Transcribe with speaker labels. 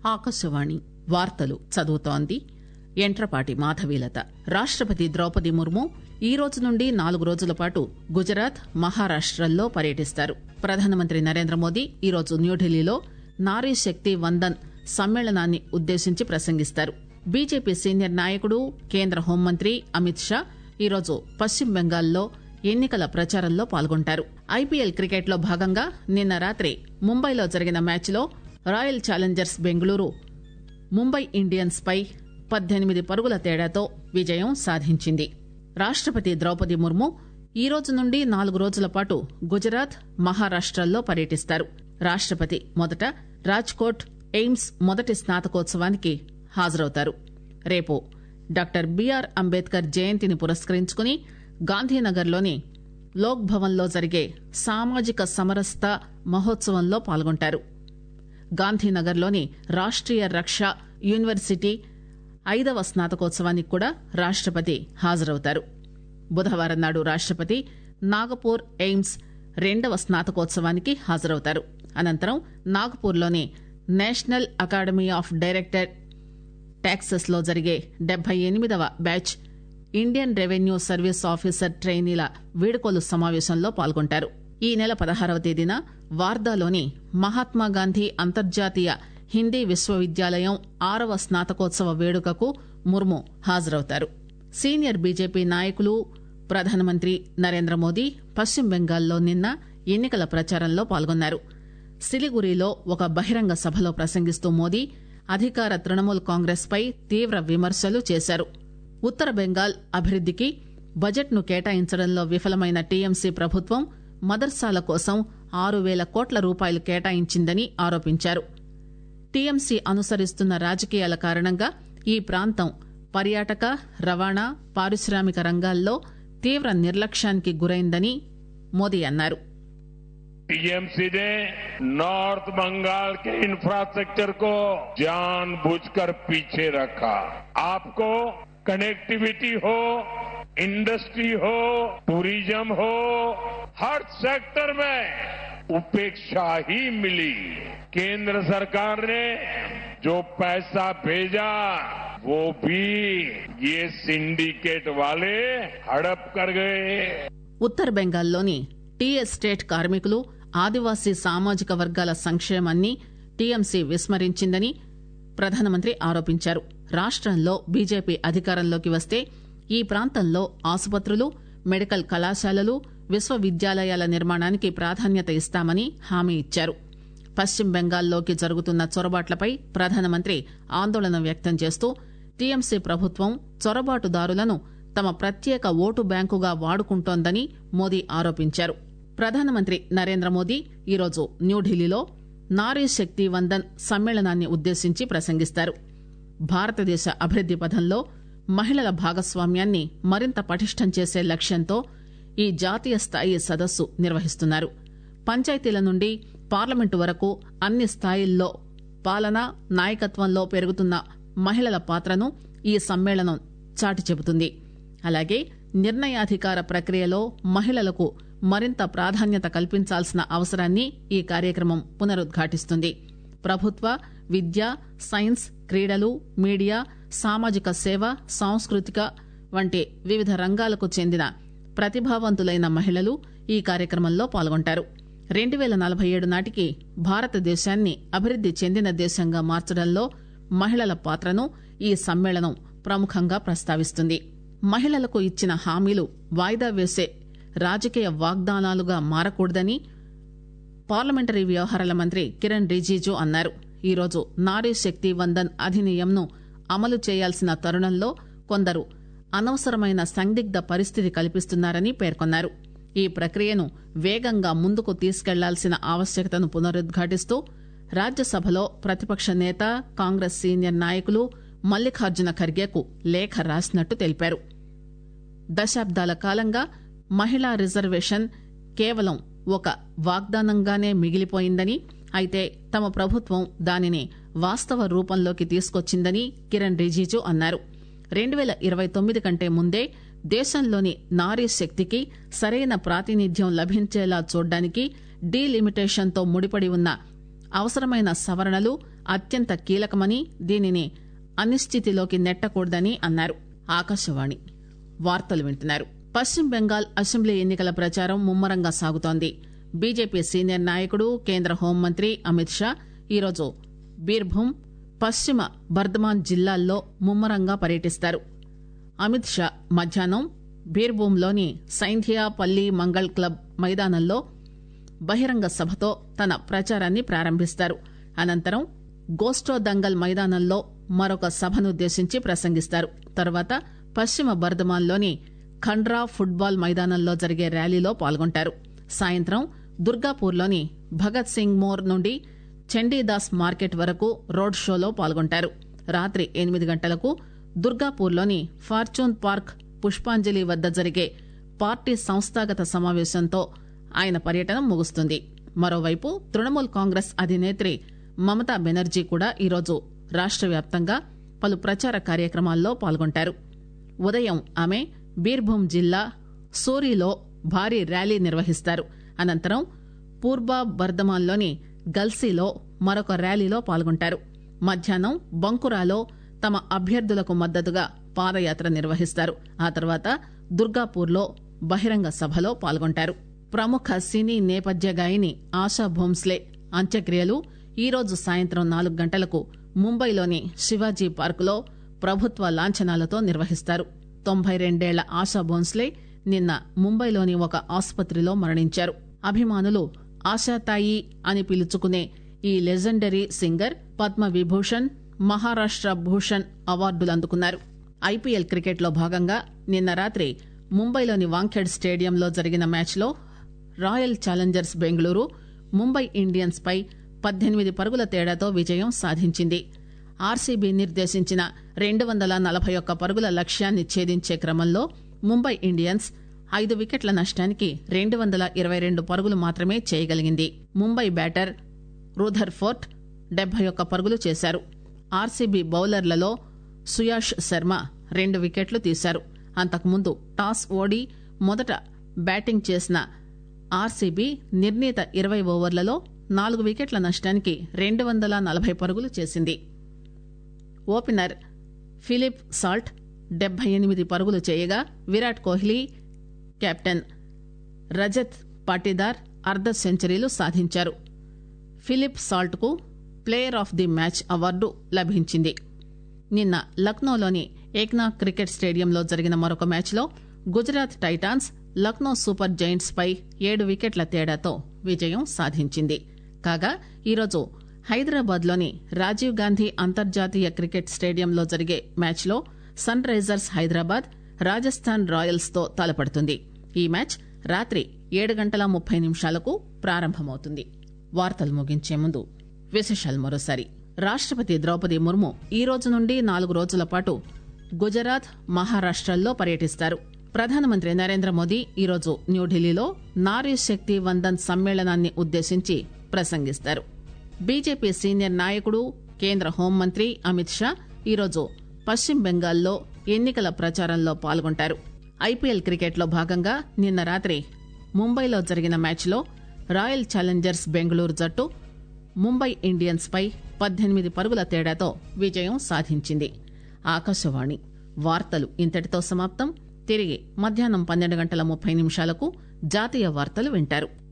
Speaker 1: ఆకాశవాణి వార్తలు చదువుతోంది యంట్రపాటి మాధవీలత రాష్టపతి ద్రౌపది ముర్ము ఈ రోజు నుండి నాలుగు రోజుల పాటు గుజరాత్ మహారాష్టల్లో పర్యటిస్తారు ప్రధానమంత్రి నరేంద్ర మోదీ ఈరోజు న్యూఢిల్లీలో నారీ శక్తి వందన్ సమ్మేళనాన్ని ఉద్దేశించి ప్రసంగిస్తారు బీజేపీ సీనియర్ నాయకుడు కేంద్ర హోంమంత్రి అమిత్ షా ఈరోజు పశ్చిమ బెంగాల్లో ఎన్నికల ప్రచారంలో పాల్గొంటారు ఐపీఎల్ క్రికెట్ లో భాగంగా నిన్న రాత్రి ముంబైలో జరిగిన మ్యాచ్లో Royal Challengers Bengaluru Mumbai Indians పై పద్దెనిమిది పరుగుల తేడాతో విజయం సాధించింది రాష్టపతి ద్రౌపది ముర్ము ఈ రోజు నుండి నాలుగు రోజుల పాటు గుజరాత్ మహారాష్టల్లో పర్యటిస్తారు రాష్టపతి మొదట రాజ్కోట్ ఎయిమ్స్ మొదటి స్నాతకోత్సవానికి హాజరవుతారు రేపు డాక్టర్ బీఆర్ అంబేద్కర్ జయంతిని పురస్కరించుకుని గాంధీనగర్లోని లోక్ భవన్లో జరిగే సామాజిక సమరసత మహోత్సవంలో పాల్గొంటారు గాంధీనగర్లోని రాష్ట్రీయ రక్షా యూనివర్సిటీ ఐదవ స్నాతకోత్సవానికి కూడా రాష్టపతి హాజరవుతారు బుధవారం నాడు రాష్టపతి నాగపూర్ ఎయిమ్స్ రెండవ స్నాతకోత్సవానికి హాజరవుతారు అనంతరం నాగపూర్లోని national academy of director taxes లో జరిగే డెబ్బై ఎనిమిదవ batch Indian revenue service officer ట్రైనీల వీడుకోలు సమావేశంలో పాల్గొంటారు ఈ నెల పదహారవ తేదీన వార్దాలోని మహాత్మాగాంధీ అంతర్జాతీయ హిందీ విశ్వవిద్యాలయం ఆరవ స్నాతకోత్సవ వేడుకకు ముర్ము హాజరవుతారు సీనియర్ బీజేపీ నాయకులు ప్రధానమంత్రి నరేంద్ర మోదీ పశ్చిమ బెంగాల్లో నిన్న ఎన్నికల ప్రచారంలో పాల్గొన్నారు సిలిగురిలో ఒక బహిరంగ సభలో ప్రసంగిస్తూ మోదీ అధికార తృణమూల్ కాంగ్రెస్ పై తీవ్ర విమర్శలు చేశారు ఉత్తర బెంగాల్ అభివృద్దికి బడ్జెట్ ను కేటాయించడంలో విఫలమైన టీఎంసీ ప్రభుత్వం మదర్సాల కోసం ఆరు పేల కోట్ల రూపాయలు కేటాయించిందని ఆరోపించారు టీఎంసీ అనుసరిస్తున్న రాజకీయాల కారణంగా ఈ ప్రాంతం పర్యాటక రవాణా పారిశ్రామిక రంగాల్లో తీవ్ర నిర్లక్ష్యానికి గురైందని మోదీ అన్నారు
Speaker 2: टीएमसी ने नॉर्थ बंगाल के इंफ्रास्ट्रक्चर को जानबूझकर पीछे रखा आपको कनेक्टिविटी हो इंडस्ट्री हो टूरिज्म हो हर सेक्टर में उपेक्षा ही मिली केंद्र सरकार ने जो पैसा भेजा वो भी ये सिंडिकेट वाले हड़प कर गए
Speaker 1: ఉత్తర బెంగాల్లోని టీ ఎస్టేట్ కార్మికులు ఆదివాసీ సామాజిక వర్గాల సంక్షేమాన్ని టీఎంసీ విస్మరించిందని ప్రధానమంత్రి ఆరోపించారు రాష్టంలో బీజేపీ అధికారంలోకి వస్తే ఈ ప్రాంతంలో ఆసుపత్రులు మెడికల్ కళాశాలలు విశ్వవిద్యాలయాల నిర్మాణానికి ప్రాధాన్యత ఇస్తామని హామీ ఇచ్చారు పశ్చిమ బెంగాల్లోకి జరుగుతున్న చొరబాట్లపై ప్రధానమంత్రి ఆందోళన వ్యక్తం చేస్తూ టీఎంసీ ప్రభుత్వం చొరబాటుదారులను తమ ప్రత్యేక ఓటు బ్యాంకుగా వాడుకుంటోందని మోదీ ఆరోపించారు ప్రధానమంత్రి నరేంద్ర మోదీ ఈరోజు న్యూఢిల్లీలో నారీ శక్తి వందన్ సమ్మేళనాన్ని ఉద్దేశించి ప్రసంగిస్తారు భారతదేశ అభివృద్ది పథంలో మహిళల భాగస్వామ్యాన్ని మరింత పటిష్టం చేసే లక్ష్యంతో ఈ జాతీయ స్థాయి సదస్సు నిర్వహిస్తున్నారు పంచాయతీల నుండి పార్లమెంటు వరకు అన్ని స్థాయిల్లో పాలన నాయకత్వంలో పెరుగుతున్న మహిళల పాత్రను ఈ సమ్మేళనం చాటి చెబుతుంది అలాగే నిర్ణయాధికార ప్రక్రియలో మహిళలకు మరింత ప్రాధాన్యత కల్పించాల్సిన అవసరాన్ని ఈ కార్యక్రమం పునరుద్ఘాటిస్తుంది ప్రభుత్వ విద్య సైన్స్ క్రీడలు మీడియా సామాజిక సేవ సాంస్కృతిక వంటి వివిధ రంగాలకు చెందిన ప్రతిభావంతులైన మహిళలు ఈ కార్యక్రమంలో పాల్గొంటారు రెండు పేల నలభై ఏడు నాటికి భారతదేశాన్ని అభివృద్ది చెందిన దేశంగా మార్చడంలో మహిళల పాత్రను ఈ సమ్మేళనం ప్రముఖంగా ప్రస్తావిస్తుంది మహిళలకు ఇచ్చిన హామీలు వాయిదా వేసే రాజకీయ వాగ్దానాలుగా మారకూడదని పార్లమెంటరీ వ్యవహారాల మంత్రి కిరణ్ రిజిజు అన్నారు ఈరోజు నారీ శక్తి వందన్ అధినియంను అమలు చేయాల్సిన తరుణంలో కొందరు అనవసరమైన సందిగ్ధ పరిస్థితి కల్పిస్తున్నారని పేర్కొన్నారు ఈ ప్రక్రియను వేగంగా ముందుకు తీసుకెళ్లాల్సిన ఆవశ్యకతను పునరుద్ఘాటిస్తూ రాజ్యసభలో ప్రతిపక్ష నేత కాంగ్రెస్ సీనియర్ నాయకులు మల్లికార్జున ఖర్గేకు లేఖ రాసినట్టు తెలిపారు దశాబ్దాల కాలంగా మహిళా రిజర్వేషన్ కేవలం ఒక వాగ్దానంగానే మిగిలిపోయిందని అయితే తమ ప్రభుత్వం దానిని వాస్తవ రూపంలోకి తీసుకొచ్చిందని కిరణ్ రిజిజు అన్నారు రెండు పేల ఇరవై తొమ్మిది కంటే ముందే దేశంలోని నారీ శక్తికి సరైన ప్రాతినిధ్యం లభించేలా చూడ్డానికి డీలిమిటేషన్తో ముడిపడి ఉన్న అవసరమైన సవరణలు అత్యంత కీలకమని దీనిని అనిశ్చితిలోకి నెట్టకూడదని అన్నారు ఆకాశవాణి వార్తలు వింటున్నారు పశ్చిమ బెంగాల్ అసెంబ్లీ ఎన్నికల ప్రచారం ముమ్మరంగా సాగుతోంది బీజేపీ సీనియర్ నాయకుడు కేంద్ర హోంమంత్రి అమిత్ షా ఈరోజు బీర్భూం పశ్చిమ బర్ధమాన్ జిల్లాల్లో ముమ్మరంగా పర్యటిస్తారు అమిత్ షా మధ్యాహ్నం బీర్భూంలోని సైంధియా పల్లి మంగళ్ క్లబ్ మైదానంలో బహిరంగ సభతో తన ప్రచారాన్ని ప్రారంభిస్తారు అనంతరం గోస్టో దంగల్ మైదానంలో మరొక సభనుద్దేశించి ప్రసంగిస్తారు తర్వాత పశ్చిమ బర్ధమాన్లోని ఖండ్రా ఫుట్బాల్ మైదానంలో జరిగే ర్యాలీలో పాల్గొంటారు సాయంత్రం దుర్గాపూర్లోని భగత్ సింగ్ మోర్ నుండి చండీదాస్ మార్కెట్ వరకు రోడ్ షోలో పాల్గొంటారు రాత్రి ఎనిమిది గంటలకు దుర్గాపూర్లోని ఫార్చూన్ పార్క్ పుష్పాంజలి వద్ద జరిగే పార్టీ సంస్థాగత సమావేశంతో ఆయన పర్యటన ముగుస్తుంది మరోవైపు తృణమూల్ కాంగ్రెస్ అధినేత్రి మమతా బెనర్జీ కూడా ఈరోజు రాష్ట వ్యాప్తంగా పలు ప్రచార కార్యక్రమాల్లో పాల్గొంటారు ఉదయం ఆమె బీర్భూం జిల్లా సోరీలో భారీ ర్యాలీ నిర్వహిస్తారు అనంతరం పూర్వ బర్ధమాన్లోని గల్సీలో మరొక ర్యాలీలో పాల్గొంటారు మధ్యాహ్నం బంకురాలో తమ అభ్యర్థులకు మద్దతుగా పాదయాత్ర నిర్వహిస్తారు ఆ తర్వాత దుర్గాపూర్లో బహిరంగ సభలో పాల్గొంటారు ప్రముఖ సినీ నేపథ్య గాయని ఆశా భోంస్లే అంత్యక్రియలు ఈరోజు సాయంత్రం నాలుగు గంటలకు ముంబైలోని శివాజీ పార్కులో ప్రభుత్వ లాంఛనాలతో నిర్వహిస్తారు తొంభై రెండేళ్ల ఆశా భోంస్లే నిన్న ముంబైలోని ఒక ఆసుపత్రిలో మరణించారు అభిమానులు ఆశాతాయి అని పిలుచుకునే ఈ లెజెండరీ సింగర్ పద్మ విభూషణ్ మహారాష్ట భూషణ్ అవార్డులు అందుకున్నారు ఐపీఎల్ క్రికెట్లో భాగంగా నిన్న రాత్రి ముంబైలోని వాంఖేడ్ స్టేడియంలో జరిగిన మ్యాచ్లో Royal Challengers Bengaluru Mumbai Indians పై పద్దెనిమిది పరుగుల తేడాతో విజయం సాధించింది ఆర్సీబీ నిర్దేశించిన రెండు వందల నలభై ఒక్క పరుగుల లక్ష్యాన్ని ఛేదించే క్రమంలో ముంబై ఇండియన్స్ ఐదు వికెట్ల నష్టానికి రెండు వందల ఇరవై రెండు పరుగులు మాత్రమే చేయగలిగింది ముంబై బ్యాటర్ రూథర్ ఫోర్ట్ డెబ్బై ఒక్క పరుగులు చేశారు ఆర్సీబీ బౌలర్లలో సుయాష్ శర్మ రెండు వికెట్లు తీశారు అంతకుముందు టాస్ ఓడి మొదట బ్యాటింగ్ చేసిన ఆర్సీబీ నిర్ణీత ఇరవై ఓవర్లలో నాలుగు వికెట్ల నష్టానికి రెండు వందల నలభై పరుగులు చేసింది ఓపెనర్ ఫిలిప్ సాల్ట్ డెబ్బై ఎనిమిది పరుగులు చేయగా విరాట్ కోహ్లీ కెప్టెన్ రజత్ పాటీదార్ అర్ధ సెంచరీలు సాధించారు ఫిలిప్ సాల్ట్ కు player of the match award లభించింది నిన్న లక్నోలోని ఏక్నా క్రికెట్ స్టేడియంలో జరిగిన మరొక మ్యాచ్లో Gujarat Titans Lucknow Super Giants పై ఏడు వికెట్ల తేడాతో విజయం సాధించింది కాగా ఈరోజు హైదరాబాద్ లోని రాజీవ్ గాంధీ అంతర్జాతీయ క్రికెట్ స్టేడియంలో జరిగే మ్యాచ్లో Sunrisers Hyderabad Rajasthan Royals తో తలపడుతుంది ఈ మ్యాచ్ రాత్రి ఏడు గంటల ముప్పై నిమిషాలకు ప్రారంభమవుతుంది వార్తలు ముగించే ముందు విశేషాలు మరోసారి రాష్టపతి ద్రౌపది ముర్ము ఈ రోజు నుండి నాలుగు రోజుల పాటు గుజరాత్ మహారాష్టల్లో పర్యటిస్తారు ప్రధానమంత్రి నరేంద్ర మోదీ ఈరోజు న్యూఢిల్లీలో నారీ శక్తి వందన్ సమ్మేళనాన్ని ఉద్దేశించి ప్రసంగిస్తారు బీజేపీ సీనియర్ నాయకుడు కేంద్ర హోంమంత్రి అమిత్ షా ఈరోజు పశ్చిమ బెంగాల్లో ఎన్నికల ప్రచారంలో పాల్గొంటారు ఐపీఎల్ క్రికెట్లో భాగంగా నిన్న రాత్రి ముంబైలో జరిగిన మ్యాచ్లో రాయల్ ఛాలెంజర్స్ బెంగళూరు జట్టు ముంబై ఇండియన్స్ పై పద్దెనిమిది పరుగుల తేడాతో విజయం సాధించింది ఆకాశవాణి వార్తలు ఇంతటితో సమాప్తం తిరిగి మధ్యాహ్నం పన్నెండు గంటల ముప్పై నిమిషాలకు జాతీయ వార్తలు వింటారు